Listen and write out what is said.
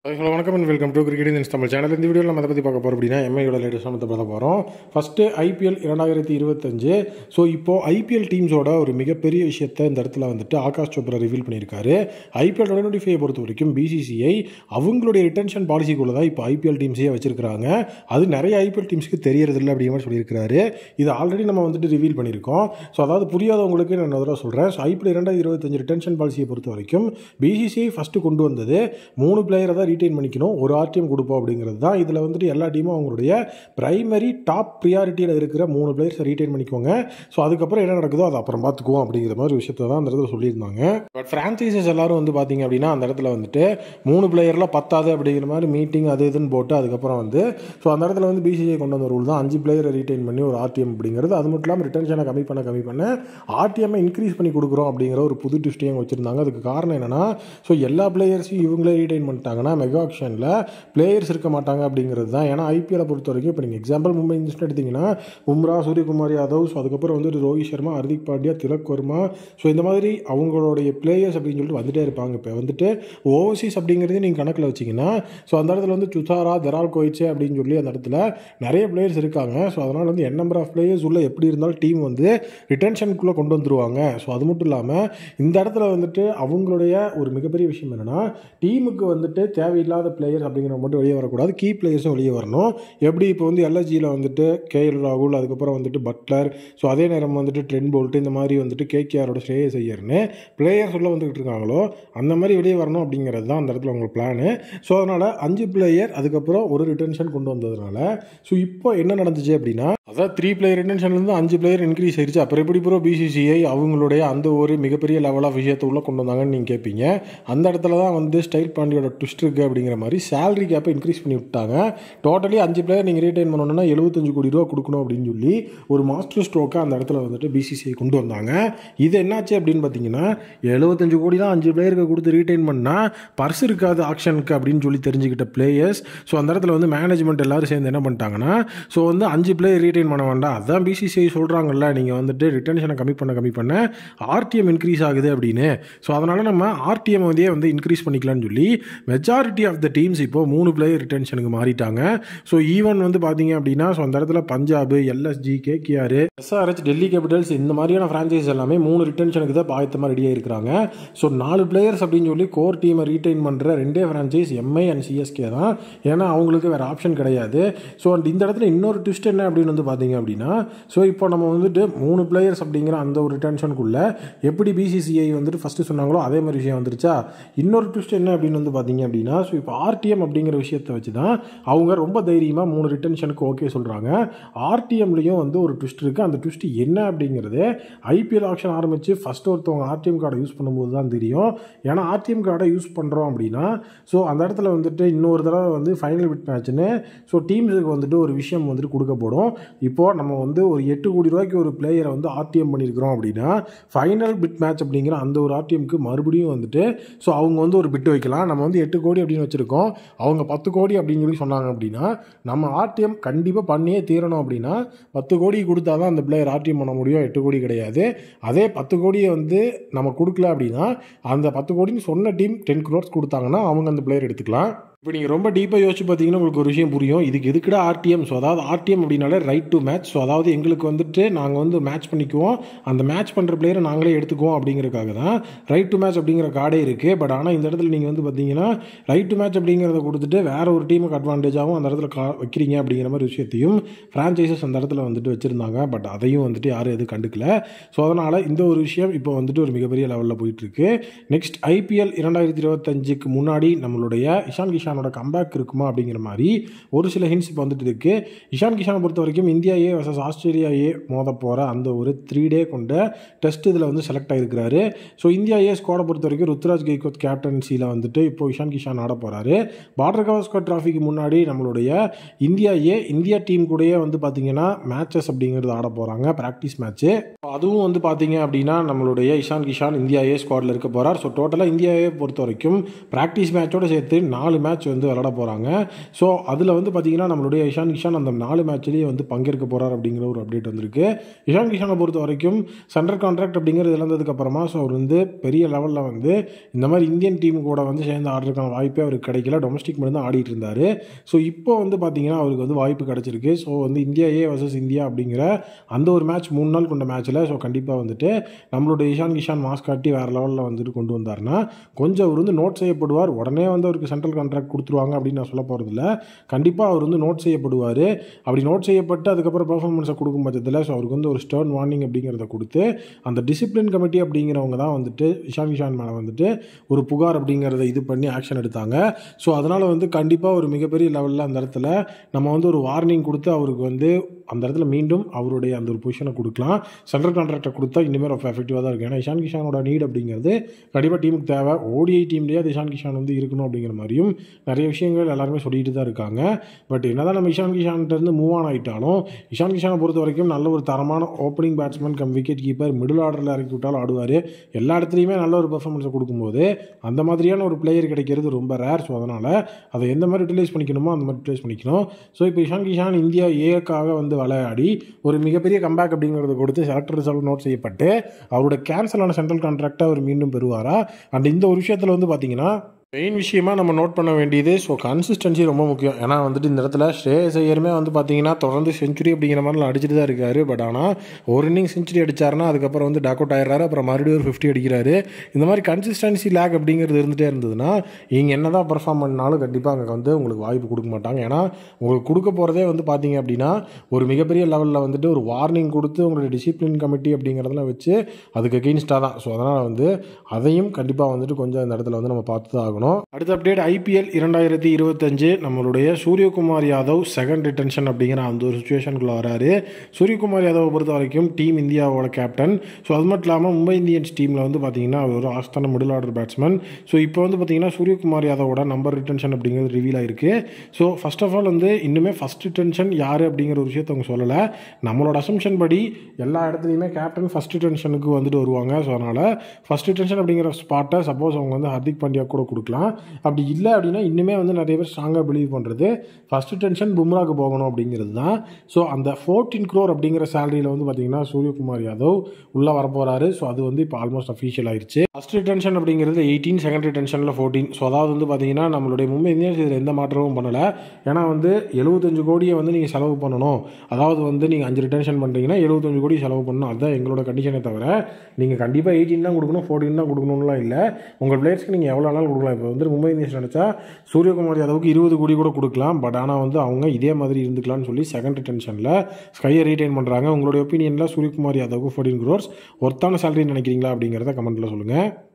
hello வணக்கம் and welcome to cricket இன்ஸ் Tamil channel இந்த வீடியோவில் நம்ம அதை பற்றி பார்க்க போகிறோம் அப்படின்னா எம்ஐயோட லேட்டஸ்ட் நம்ம பார்க்க போகிறோம் ஃபஸ்ட்டு ஐபிஎல் இரண்டாயிரத்தி இருபத்தஞ்சு ஸோ இப்போது ஐபிஎல் டீம்ஸோட ஒரு மிகப்பெரிய விஷயத்தை இந்த இடத்துல வந்துட்டு ஆகாஷ் சோப்ரா ரிவீல் பண்ணியிருக்காரு ஐபிஎல் டுவெண்ட்டி ஃபைவ் பொறுத்த வரைக்கும் பிசிசிஐ அவங்களுடைய ரிட்டன்ஷன் பாலிசிக்குள்ள தான் இப்போ ஐபிஎல் டீம்ஸே வச்சிருக்காங்க அது நிறைய ஐபிஎல் டீம்ஸ்க்கு தெரியறதில்ல அப்படிங்கிற மாதிரி சொல்லியிருக்காரு இது ஆல்ரெடி நம்ம வந்துட்டு ரிவீல் பண்ணியிருக்கோம் ஸோ அதாவது புரியாதவங்களுக்கு நான் தடவை சொல்கிறேன் ஸோ ஐபிஎல் இரண்டாயிரத்தி இருபத்தஞ்சு ரிட்டன்ஷன் பாலிசியை பொறுத்த வரைக்கும் பிசிசிஐ ஃபஸ்ட்டு கொண்டு வந்தது மூணு பிளேயரை தான் ரீட்டைன் பண்ணிக்கணும் ஒரு ஆர்டிஎம் கொடுப்போம் அப்படிங்கிறது தான் இதில் வந்துட்டு எல்லா டீமும் அவங்களுடைய பிரைமரி டாப் ப்ரியாரிட்டியில் இருக்கிற மூணு பிளேயர்ஸை ரீட்டைன் பண்ணிக்கோங்க ஸோ அதுக்கப்புறம் என்ன நடக்குதோ அதை அப்புறம் பார்த்துக்குவோம் அப்படிங்கிற மாதிரி விஷயத்தை தான் அந்த இடத்துல சொல்லியிருந்தாங்க பட் ஃப்ரான்ச்சைசஸ் எல்லாரும் வந்து பார்த்தீங்க அப்படின்னா அந்த இடத்துல வந்துட்டு மூணு பிளேயரில் பத்தாது அப்படிங்கிற மாதிரி மீட்டிங் அது இதுன்னு போட்டு அதுக்கப்புறம் வந்து ஸோ அந்த இடத்துல வந்து பிசிஐ கொண்டு வந்த ரூல் தான் அஞ்சு பிளேயரை ரீட்டைன் பண்ணி ஒரு ஆர்டிஎம் அப்படிங்கிறது அது மட்டும் இல்லாமல் ரிட்டன்ஷனை கம்மி பண்ண கம்மி பண்ண ஆர்டிஎம்மை இன்க்ரீஸ் பண்ணி கொடுக்குறோம் அப்படிங்கிற ஒரு புது ட்விஸ்டையும் வச்சுருந்தாங்க அதுக்கு காரணம் என்னன்னா ஸோ எல்லா பிளேயர்ஸையும் இவங்களே ரீட்டைன் பண்ணிட்டாங்கன்னா மெகா ஆக்ஷனில் பிளேயர்ஸ் இருக்க மாட்டாங்க அப்படிங்கிறது தான் ஏன்னா ஐபிஎல்லை பொறுத்த வரைக்கும் இப்போ நீங்கள் எக்ஸாம்பிள் மும்பை இந்தியன்ஸ் எடுத்தீங்கன்னா பும்ரா சூரியகுமார் யாதவ் ஸோ அதுக்கப்புறம் வந்து ரோஹித் சர்மா ஹர்திக் பாண்டியா திலக் வர்மா ஸோ இந்த மாதிரி அவங்களுடைய பிளேயர்ஸ் அப்படின்னு சொல்லிட்டு வந்துட்டே இருப்பாங்க இப்போ வந்துட்டு ஓவர்சீஸ் அப்படிங்கிறதையும் நீங்கள் கணக்கில் வச்சிங்கன்னா ஸோ அந்த இடத்துல வந்து சுசாரா தெரால் கோயிச்சே அப்படின்னு சொல்லி அந்த இடத்துல நிறைய பிளேயர்ஸ் இருக்காங்க ஸோ அதனால் வந்து என் நம்பர் ஆஃப் பிளேயர்ஸ் உள்ள எப்படி இருந்தாலும் டீம் வந்து ரிட்டன்ஷனுக்குள்ளே கொண்டு வந்துருவாங்க ஸோ அது மட்டும் இல்லாமல் இந்த இடத்துல வந்துட்டு அவங்களுடைய ஒரு மிகப்பெரிய விஷயம் என்னென்னா டீமுக்கு வந்துட்டு தேவையில்லாத பிளேயர்ஸ் அப்படிங்கிற மட்டும் வெளியே வரக்கூடாது கீ பிளேயர்ஸும் வெளியே வரணும் எப்படி இப்போ வந்து எல்எஸ்ஜியில் வந்துட்டு கேஎல் ராகுல் அதுக்கப்புறம் வந்துட்டு பட்லர் ஸோ அதே நேரம் வந்துட்டு ட்ரெண்ட் போல்ட்டு இந்த மாதிரி வந்துட்டு கேகேஆரோட ஸ்ரேயஸ் ஐயர்னு பிளேயர்ஸ் உள்ள வந்துகிட்டு இருக்காங்களோ அந்த மாதிரி வெளியே வரணும் அப்படிங்கிறது தான் அந்த இடத்துல உங்களுக்கு பிளானு ஸோ அதனால் அஞ்சு பிளேயர் அதுக்கப்புறம் ஒரு ரிட்டன்ஷன் கொண்டு வந்ததுனால ஸோ இப்போ என்ன நடந்துச்சு அப்படின்னா அதான் த்ரீ பிளேயர் ரிட்டன்ஷன்லேருந்து அஞ்சு பிளேயர் இன்க்ரீஸ் ஆயிடுச்சு அப்புறம் எப்படி ப்ரோ பிசிசிஐ அவங்களுடைய அந்த ஒரு மிகப்பெரிய லெவல் ஆஃப் விஷயத்தை உள்ளே கொண்டு வந்தாங்கன்னு நீங்கள் கேட்பீங்க அந்த இடத்துல தான் வந்து ஸ்டைல் பாண்டியோட ட்விஸ்ட் இருக்குது அப்படிங்கிற மாதிரி சேலரி கேப்பை இன்க்ரீஸ் பண்ணி விட்டாங்க டோட்டலி அஞ்சு பிளேயர் நீங்கள் ரீட்டைன் பண்ணணும்னா எழுபத்தஞ்சு கோடி ரூபா கொடுக்கணும் அப்படின்னு சொல்லி ஒரு மாஸ்டர் ஸ்ட்ரோக்கை அந்த இடத்துல வந்துட்டு பிசிசிஐ கொண்டு வந்தாங்க இது என்னாச்சு அப்படின்னு பார்த்தீங்கன்னா எழுபத்தஞ்சு கோடி தான் அஞ்சு பிளேயருக்கு கொடுத்து ரீட்டைன் பண்ணால் பர்ஸ் இருக்காது ஆக்ஷனுக்கு அப்படின்னு சொல்லி தெரிஞ்சுக்கிட்ட பிளேயர்ஸ் ஸோ அந்த இடத்துல வந்து மேனேஜ்மெண்ட் எல்லாரும் சேர்ந்து என்ன பண்ணிட்டாங்கன்னா ஸோ வந்து அஞ்சு பிளேயர் ரீட்டைன் பண்ண வேண்டாம் அதான் பிசிசிஐ சொல்கிறாங்கல்ல நீங்கள் வந்துட்டு ரிட்டன்ஷனை கம்மி பண்ண கம்மி பண்ண ஆர்டிஎம் இன்க்ரீஸ் ஆகுது அப்படின்னு ஸோ அதனால் நம்ம ஆர்டிஎம் வந்து வந்து இன்க்ரீஸ் பண்ணிக்கலாம்னு சொல்லி மெஜாரிட்டி ஆஃப் த டீம்ஸ் இப்போது மூணு பிளேயர் ரிட்டன்ஷனுக்கு மாறிட்டாங்க ஸோ ஈவன் வந்து பார்த்தீங்க அப்படின்னா ஸோ அந்த இடத்துல Punjab LSG KKR SRH Delhi Capitals இந்த மாதிரியான ஃப்ரான்ச்சைஸ் எல்லாமே மூணு ரிட்டன்ஷனுக்கு தான் பாயத்தமாக ரெடியாக இருக்கிறாங்க ஸோ நாலு பிளேயர்ஸ் அப்படின்னு சொல்லி கோர் டீமை ரீட்டைன் பண்ணுற ரெண்டே ஃப்ரான்ச்சைஸ் எம்ஐ அண்ட் சிஎஸ்கே தான் ஏன்னா அவங்களுக்கு வேறு ஆப்ஷன் கிடையாது ஸோ அண்ட் இந்த இடத்துல இன்னொரு ட்விஸ்ட் என்ன அப்படின்னு வந்து பார்த்தீங்க அப்படின்னா ஸோ இப்போ நம்ம வந்துட்டு மூணு பிளேயர்ஸ் அப்படிங்கிற அந்த ஒரு ரிட்டன்ஷனுக்குள்ளே எப்படி பிசிசிஐ வந்துட்டு ஃபஸ்ட்டு சொன்னாங்களோ அதே மாதிரி விஷயம் வந்துருச்சா இன்னொரு ட்விஸ்ட் என்ன அப்படின்னு வந்து பார்த்தீங்க அப்படின்னா ஸோ இப்போ ஆர்டிஎம் அப்படிங்கிற விஷயத்தை வச்சு தான் அவங்க ரொம்ப தைரியமாக மூணு ரிட்டன்ஷனுக்கு ஓகே சொல்கிறாங்க ஆர்டிஎம்லேயும் வந்து ஒரு ட்விஸ்ட் இருக்குது அந்த ட்விஸ்ட் என்ன அப்படிங்கிறது ஐபிஎல் ஆப்ஷன் ஆரம்பித்து ஃபஸ்ட்டு ஒருத்தவங்க ஆர்டிஎம் கார்டை யூஸ் பண்ணும்போது தான் தெரியும் ஏன்னா ஆர்டிஎம் கார்டை யூஸ் பண்ணுறோம் அப்படின்னா ஸோ அந்த இடத்துல வந்துட்டு இன்னொரு தடவை வந்து ஃபைனல் பிட் மேட்ச்னு ஸோ டீம்ஸுக்கு வந்துட்டு ஒரு விஷயம் வந்துட்டு கொடுக்கப்படும் இப்போது நம்ம வந்து ஒரு எட்டு கோடி ரூபாய்க்கு ஒரு பிளேயரை வந்து ஆர்டிஎம் பண்ணியிருக்கிறோம் அப்படின்னா ஃபைனல் பிட் மேட்ச் அப்படிங்கிற அந்த ஒரு ஆர்டிஎம்க்கு மறுபடியும் வந்துட்டு ஸோ அவங்க வந்து ஒரு பிட் வைக்கலாம் நம்ம வந்து எட்டு கோடி அப்படின்னு வச்சுருக்கோம் அவங்க பத்து கோடி அப்படின்னு சொல்லி சொன்னாங்க அப்படின்னா நம்ம ஆர்டிஎம் கண்டிப்பாக பண்ணியே தீரணும் அப்படின்னா பத்து கோடி கொடுத்தா தான் அந்த பிளேயர் ஆர்டிஎம் பண்ண முடியும் எட்டு கோடி கிடையாது அதே பத்து கோடியை வந்து நம்ம கொடுக்கல அப்படின்னா அந்த பத்து கோடின்னு சொன்ன டீம் டென் க்ரோர்ஸ் கொடுத்தாங்கன்னா அவங்க அந்த பிளேயர் எடுத்துக்கலாம் இப்போ நீங்கள் ரொம்ப டீப்பாக யோசிச்சு பார்த்தீங்கன்னா உங்களுக்கு ஒரு விஷயம் புரியும் இதுக்கு எதுக்குடா ஆர்டிஎம் ஸோ அதாவது ஆர்டிஎம் அப்படின்னாலே ரைட் டு மேட்ச் ஸோ அதாவது எங்களுக்கு வந்துட்டு நாங்கள் வந்து மேட்ச் பண்ணிக்குவோம் அந்த மேட்ச் பண்ணுற பிளேயரை நாங்களே எடுத்துக்குவோம் அப்படிங்கிறதுக்காக தான் ரைட் டு மேட்ச் அப்படிங்கிற கார்டே இருக்குது பட் ஆனால் இந்த இடத்துல நீங்கள் வந்து பார்த்தீங்கன்னா ரைட் டு மேட்ச் அப்படிங்கிறத கொடுத்துட்டு வேற ஒரு டீமுக்கு அட்வான்டேஜாகவும் அந்த இடத்துல கா வைக்கிறீங்க அப்படிங்கிற மாதிரி விஷயத்தையும் ஃப்ரான்ச்சைசஸ் அந்த இடத்துல வந்துட்டு வச்சுருந்தாங்க பட் அதையும் வந்துட்டு யாரும் எதுவும் கண்டுக்கல ஸோ அதனால் இந்த ஒரு விஷயம் இப்போ வந்துட்டு ஒரு மிகப்பெரிய லெவலில் போயிட்டுருக்கு நெக்ஸ்ட் ஐபிஎல் இரண்டாயிரத்தி இருபத்தஞ்சுக்கு முன்னாடி நம்மளுடைய இஷான் கிஷான் கிஷானோட கம்பேக் இருக்குமா அப்படிங்கிற மாதிரி ஒரு சில ஹிண்ட்ஸ் இப்போ வந்துட்டு இருக்கு இஷான் கிஷானை பொறுத்த வரைக்கும் India A versus Australia A மோத போகிற அந்த ஒரு த்ரீ டே கொண்ட டெஸ்ட் இதில் வந்து செலக்ட் ஆகிருக்கிறாரு ஸோ இந்தியா ஏ ஸ்குவாடை பொறுத்த வரைக்கும் ருத்ராஜ் கெய்கோத் கேப்டன்சியில் வந்துட்டு இப்போ இஷான் கிஷான் ஆட போகிறாரு பார்டர் கவாஸ்கர் டிராஃபிக்கு முன்னாடி நம்மளுடைய இந்தியா ஏ இந்தியா டீம் கூடயே வந்து பார்த்தீங்கன்னா மேட்சஸ் அப்படிங்கிறது ஆட போகிறாங்க ப்ராக்டிஸ் மேட்ச்சு அதுவும் வந்து பார்த்தீங்க அப்படின்னா நம்மளுடைய இஷான் கிஷான் இந்தியா ஏ ஸ்குவாடில் இருக்க போகிறார் ஸோ டோட்டலாக இந்தியாவே பொறுத்த வரைக்கும் ப்ராக்டிஸ் மேட்சோட சேர்த்து நாலு மேட்ச் மேட்ச் வந்து விளாட போகிறாங்க ஸோ அதில் வந்து பார்த்தீங்கன்னா நம்மளுடைய இஷான் கிஷான் அந்த நாலு மேட்ச்லேயே வந்து பங்கேற்க போகிறார் அப்படிங்கிற ஒரு அப்டேட் வந்திருக்கு இஷான் கிஷானை பொறுத்த வரைக்கும் சென்ட்ரல் கான்ட்ராக்ட் அப்படிங்கிறது இழந்ததுக்கப்புறமா ஸோ அவர் வந்து பெரிய லெவலில் வந்து இந்த மாதிரி இந்தியன் டீம் கூட வந்து சேர்ந்து ஆடுறதுக்கான வாய்ப்பே அவருக்கு கிடைக்கல டொமஸ்டிக் மட்டும் தான் ஆடிட்டு இருந்தார் ஸோ இப்போ வந்து பார்த்தீங்கன்னா அவருக்கு வந்து வாய்ப்பு கிடச்சிருக்கு ஸோ வந்து இந்தியா ஏ வர்சஸ் இந்தியா அப்படிங்கிற அந்த ஒரு மேட்ச் மூணு நாள் கொண்ட மேட்ச்சில் ஸோ கண்டிப்பாக வந்துட்டு நம்மளோட இஷான் கிஷான் மாஸ் காட்டி வேறு லெவலில் வந்துட்டு கொண்டு வந்தார்னா கொஞ்சம் அவர் வந்து நோட் செய்யப்படுவார் உடனே வந்து அவருக்கு சென்ட்ரல் கான்ட்ராக்ட் கொடுத்துருவாங்க அப்படின்னு நான் சொல்ல போகிறதில்ல கண்டிப்பாக அவர் வந்து நோட் செய்யப்படுவார் அப்படி நோட் செய்யப்பட்டு அதுக்கப்புறம் பெர்ஃபார்மன்ஸை கொடுக்கும் பட்சத்தில் ஸோ அவருக்கு வந்து ஒரு ஸ்டர்ன் வார்னிங் அப்படிங்கிறத கொடுத்து அந்த டிசிப்ளின் கமிட்டி அப்படிங்கிறவங்க தான் வந்துட்டு இஷான் கிஷான் மேலே வந்துட்டு ஒரு புகார் அப்படிங்கிறத இது பண்ணி ஆக்ஷன் எடுத்தாங்க ஸோ அதனால் வந்து கண்டிப்பாக ஒரு மிகப்பெரிய லெவலில் அந்த இடத்துல நம்ம வந்து ஒரு வார்னிங் கொடுத்து அவருக்கு வந்து அந்த இடத்துல மீண்டும் அவருடைய அந்த ஒரு பொசிஷனை கொடுக்கலாம் சென்ட்ரல் கான்ட்ராக்டை கொடுத்தா இனிமேல் ரொம்ப எஃபெக்டிவாக தான் இருக்கும் ஏன்னா இஷான் கிஷானோட நீட் அப்படிங்கிறது கண்டிப்பாக டீமுக்கு தேவை ஓடிஐ டீம்லேயே அது இஷான் கிஷான் வந்து இருக்கணும் அப்படிங்கிற மாதிரியும் நிறைய விஷயங்கள் எல்லாருமே சொல்லிட்டு தான் இருக்காங்க பட் என்னதான் நம்ம இஷான் கிஷான்கிட்டருந்து மூவ் ஆன் ஆகிட்டாலும் இஷான் கிஷானை பொறுத்த வரைக்கும் நல்ல ஒரு தரமான opening batsman cum wicketkeeper middle ஆர்டரில் இறக்கி விட்டாலும் ஆடுவார் எல்லா இடத்துலையுமே நல்ல ஒரு பெர்ஃபார்மன்ஸை கொடுக்கும்போது அந்த மாதிரியான ஒரு பிளேயர் கிடைக்கிறது ரொம்ப ரேர் ஸோ அதனால் அதை எந்த மாதிரி யூட்டிலைஸ் பண்ணிக்கணுமோ அந்த மாதிரி யூட்டிலைஸ் பண்ணிக்கணும் ஸோ இப்போ இஷான் கிஷான் இந்தியா ஏக்காக வந்து விளையாடி ஒரு மிகப்பெரிய கம்பேக் அப்படிங்கிறத கொடுத்து செலக்டர் ரிசல்ட் நோட் செய்யப்பட்டு அவரோட கேன்சலான சென்ட்ரல் கான்ட்ராக்டை அவர் மீண்டும் பெறுவாரா அண்ட் இந்த ஒரு விஷயத்தில் வந்து பார்த்தீங்கன்னா மெயின் விஷயமா நம்ம நோட் பண்ண வேண்டியது ஸோ கன்சிஸ்டன்சி ரொம்ப முக்கியம் ஏன்னா வந்துட்டு இந்த இடத்துல ஸ்ரேயஸ் ஐயருமே வந்து பார்த்தீங்கன்னா தொடர்ந்து செஞ்சுரி அப்படிங்கிற மாதிரிலாம் அடிச்சுட்டு தான் இருக்காரு பட் ஆனால் ஒரு இன்னிங் செஞ்சுரி அடிச்சாருன்னா அதுக்கப்புறம் வந்து டாக் அவுட் ஆயிடுறாரு அப்புறம் மறுபடியும் ஒரு ஃபிஃப்டி அடிக்கிறாரு இந்த மாதிரி கன்சிஸ்டன்சி லேக் அப்படிங்கிறது இருந்துகிட்டே இருந்ததுன்னா நீங்கள் என்ன தான் பர்ஃபார்ம் பண்ணாலும் கண்டிப்பாக அங்கே வந்து உங்களுக்கு வாய்ப்பு கொடுக்க மாட்டாங்க ஏன்னா உங்களுக்கு கொடுக்க போகிறதே வந்து பார்த்தீங்க அப்படின்னா ஒரு மிகப்பெரிய லெவலில் வந்துட்டு ஒரு வார்னிங் கொடுத்து உங்களுடைய டிசிப்ளின் கமிட்டி அப்படிங்கிறதெல்லாம் வச்சு அதுக்கு அகெயின்ஸ்டாக தான் ஸோ அதனால் வந்து அதையும் கண்டிப்பாக வந்துட்டு கொஞ்சம் இந்த இடத்துல வந்து நம்ம பார்த்து தான் ஆகணும் அடுத்த அப்டேட் ஐபிஎல் இரண்டாயிரத்தி இருபத்தஞ்சு நம்மளுடைய சூரியகுமார் யாதவ் செகண்ட் ரிட்டன்ஷன் அப்படிங்கிற அந்த ஒரு சுச்சுவேஷனுக்குள்ள வராரு சூரியகுமார் யாதவை பொறுத்த வரைக்கும் டீம் இந்தியாவோட கேப்டன் ஸோ அது மட்டும் இல்லாமல் மும்பை இந்தியன்ஸ் டீமில் வந்து பார்த்தீங்கன்னா அவர் ஒரு ஆஸ்தான மிடில் ஆர்டர் பேட்ஸ்மேன் ஸோ இப்போ வந்து பார்த்தீங்கன்னா சூரியகுமார் யாதவோட நம்பர் ரிட்டன்ஷன் அப்படிங்கிறது ரிவீல் ஆயிருக்கு ஸோ ஃபர்ஸ்ட் ஆஃப் ஆல் வந்து இன்னுமே ஃபஸ்ட் ரிட்டன்ஷன் யார் அப்படிங்கிற ஒரு விஷயத்தை அவங்க சொல்லலை நம்மளோட அசம்ஷன் படி எல்லா இடத்துலையுமே கேப்டன் ஃபஸ்ட் ரிட்டன்ஷனுக்கு வந்துட்டு வருவாங்க ஸோ அதனால் ஃபஸ்ட் ரிட்டன்ஷன் அப்படிங்கிற ஸ்பாட்டை சப்போஸ் அவங்க வந்து ஹர்திக் பாண்டியா கூட கொடுக்கலாம் அப்படி இல்லை அப்படின்னா இன்னுமே வந்து நிறைய பேர் ஸ்ட்ராங்காக பிலீவ் பண்ணுறது ஃபஸ்ட்டு டென்ஷன் பும்ராக்கு போகணும் அப்படிங்கிறது தான் ஸோ அந்த ஃபோர்டீன் க்ரோர் அப்படிங்கிற சேலரியில் வந்து பார்த்தீங்கன்னா சூரியகுமார் யாதவ் உள்ளே வரப்போகிறாரு ஸோ அது வந்து இப்போ ஆல்மோஸ்ட் அஃபீஷியல் ஆயிடுச்சு ஃபஸ்ட் ரிட்டன்ஷன் அப்படிங்கிறது எயிட்டீன் செகண்ட் ரிட்டன்ஷனில் ஃபோர்டீன் ஸோ அதாவது வந்து பார்த்தீங்கன்னா நம்மளுடைய மும்பை இந்தியன்ஸ் இதில் எந்த மாற்றமும் பண்ணலை ஏன்னா வந்து எழுபத்தஞ்சு கோடியை வந்து நீங்கள் செலவு பண்ணணும் அதாவது வந்து நீங்கள் அஞ்சு ரிட்டன்ஷன் பண்ணுறீங்கன்னா எழுபத்தஞ்சு கோடி செலவு பண்ணணும் அதுதான் எங்களோட கண்டிஷனே தவிர நீங்கள் கண்டிப்பாக எயிட்டீன் தான் கொடுக்கணும் ஃபோர்டீன் தான் கொடுக்கணும்லாம் இல்லை உங்கள் பிளேயர்ஸ்க்கு நீங்கள் எவ்வளோ நாள் கொடுக்கலாம் இப்போ வந்து மும்பை இந்தியன்ஸ் நினச்சா சூரியகுமார் யாதவுக்கு இருபது கோடி கூட கொடுக்கலாம் பட் ஆனால் வந்து அவங்க இதே மாதிரி இருந்துக்கலாம்னு சொல்லி செகண்ட் ரிட்டன்ஷனில் ஸ்கையை ரீடைன் பண்ணுறாங்க உங்களுடைய ஒப்பீனியனில் சூரியகுமார் யாதவுக்கு ஃபோர்டீன் க்ரோர்ஸ் ஒர்த்தான சேலரி நினைக்கிறீங்களா அப்படிங்கிறத கமெண்ட்டில் சொல்லுங்கள்